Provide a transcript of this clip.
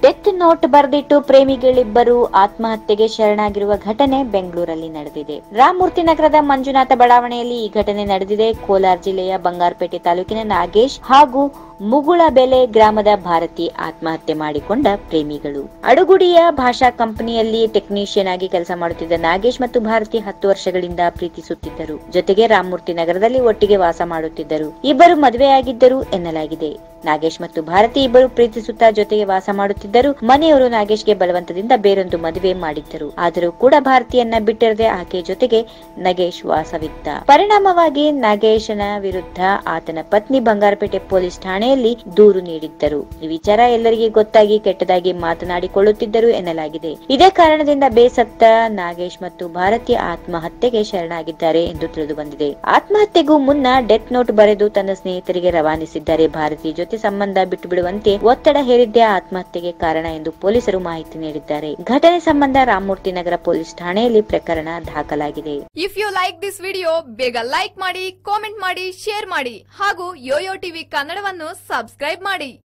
death note ಬರೆದಿಟ್ಟು ಪ್ರೇಮಿಗಳಿಬ್ಬರು ಆತ್ಮಹತ್ಯೆಗೆ ಶರಣಾಗಿರುವ ಘಟನೆ ಬೆಂಗಳೂರಲ್ಲಿ ನಡೆದಿದೆ ರಾಮಮೂರ್ತಿ ನಗರದ ಮಂಜುನಾಥ ಬಡಾವಣೆಯಲ್ಲಿ ಈ ಘಟನೆ ನಡೆದಿದೆ ಕೋಲಾರ ಜಿಲ್ಲೆಯ ಬಂಗಾರಪೇಟೆ ತಾಲೂಕಿನ ನಾಗೇಶ್ ಹಾಗೂ ಮುಗುಳಬೆಲೆ ಗ್ರಾಮದ ಭಾರತಿ ಆತ್ಮಹತ್ಯೆ ಮಾಡಿಕೊಂಡ ಪ್ರೇಮಿಗಳು ಅಡುಗುಡಿಯ ಭಾಷಾ ಕಂಪನಿಯಲ್ಲಿ ಟೆಕ್ನಿಷಿಯನ್ ಆಗಿ ಕೆಲಸ ಮಾಡುತ್ತಿದ್ದ ನಾಗೇಶ್ ಮತ್ತು ಭಾರತಿ ಹತ್ತು ವರ್ಷಗಳಿಂದ ಪ್ರೀತಿಸುತ್ತಿದ್ದರು ಜೊತೆಗೆ ರಾಮಮೂರ್ತಿ ನಗರದಲ್ಲಿ ಒಟ್ಟಿಗೆ ವಾಸ ಮಾಡುತ್ತಿದ್ದರು ಇಬ್ಬರು ಮದುವೆಯಾಗಿದ್ದರು ಎನ್ನಲಾಗಿದೆ ನಾಗೇಶ್ ಮತ್ತು ಭಾರತಿ ಇಬ್ಬರು ಪ್ರೀತಿಸುತ್ತಾ ಜೊತೆಗೆ ವಾಸ ಮಾಡುತ್ತಿದ್ದರು ಮನೆಯವರು ನಾಗೇಶ್ಗೆ ಬಲವಂತದಿಂದ ಬೇರೊಂದು ಮದುವೆ ಮಾಡಿದ್ದರು ಆದರೂ ಕೂಡ ಭಾರತಿಯನ್ನ ಬಿಟ್ಟಿರದೆ ಆಕೆ ಜೊತೆಗೆ ನಗೇಶ್ ವಾಸವಿದ್ದ ಪರಿಣಾಮವಾಗಿ ನಾಗೇಶನ ವಿರುದ್ಧ ಆತನ ಪತ್ನಿ ಬಂಗಾರಪೇಟೆ ಪೊಲೀಸ್ ಠಾಣೆಯಲ್ಲಿ ದೂರು ನೀಡಿದ್ದರು ಈ ವಿಚಾರ ಎಲ್ಲರಿಗೆ ಗೊತ್ತಾಗಿ ಕೆಟ್ಟದಾಗಿ ಮಾತನಾಡಿಕೊಳ್ಳುತ್ತಿದ್ದರು ಎನ್ನಲಾಗಿದೆ ಇದೇ ಕಾರಣದಿಂದ ಬೇಸತ್ತ ನಾಗೇಶ್ ಮತ್ತು ಭಾರತಿ ಆತ್ಮಹತ್ಯೆಗೆ ಶರಣಾಗಿದ್ದಾರೆ ಎಂದು ತಿಳಿದು ಬಂದಿದೆ ಆತ್ಮಹತ್ಯೆಗೂ ಮುನ್ನ ಡೆತ್ ನೋಟ್ ಬರೆದು ತನ್ನ ಸ್ನೇಹಿತರಿಗೆ ರವಾನಿಸಿದ್ದಾರೆ ಭಾರತಿ ಜೊತೆ ಸಂಬಂಧ ಬಿಟ್ಟು ಬಿಡುವಂತೆ ಒತ್ತಡ ಹೇರಿದ್ದೇ ಆತ್ಮಹತ್ಯೆಗೆ ಕಾರಣ ಎಂದು ಪೊಲೀಸರು ಮಾಹಿತಿ ನೀಡಿದ್ದಾರೆ ಘಟನೆ ಸಂಬಂಧ ರಾಮಮೂರ್ತಿ ನಗರ ಪೊಲೀಸ್ ಠಾಣೆಯಲ್ಲಿ ಪ್ರಕರಣ ದಾಖಲಾಗಿದೆ if you like this video ಬೇಗ ಲೈಕ್ ಮಾಡಿ ಕಾಮೆಂಟ್ ಮಾಡಿ ಶೇರ್ ಮಾಡಿ ಹಾಗೂ ಯೋಯೋ ಟಿವಿ ಕನ್ನಡವನ್ನು ಸಬ್ಸ್ಕ್ರೈಬ್ ಮಾಡಿ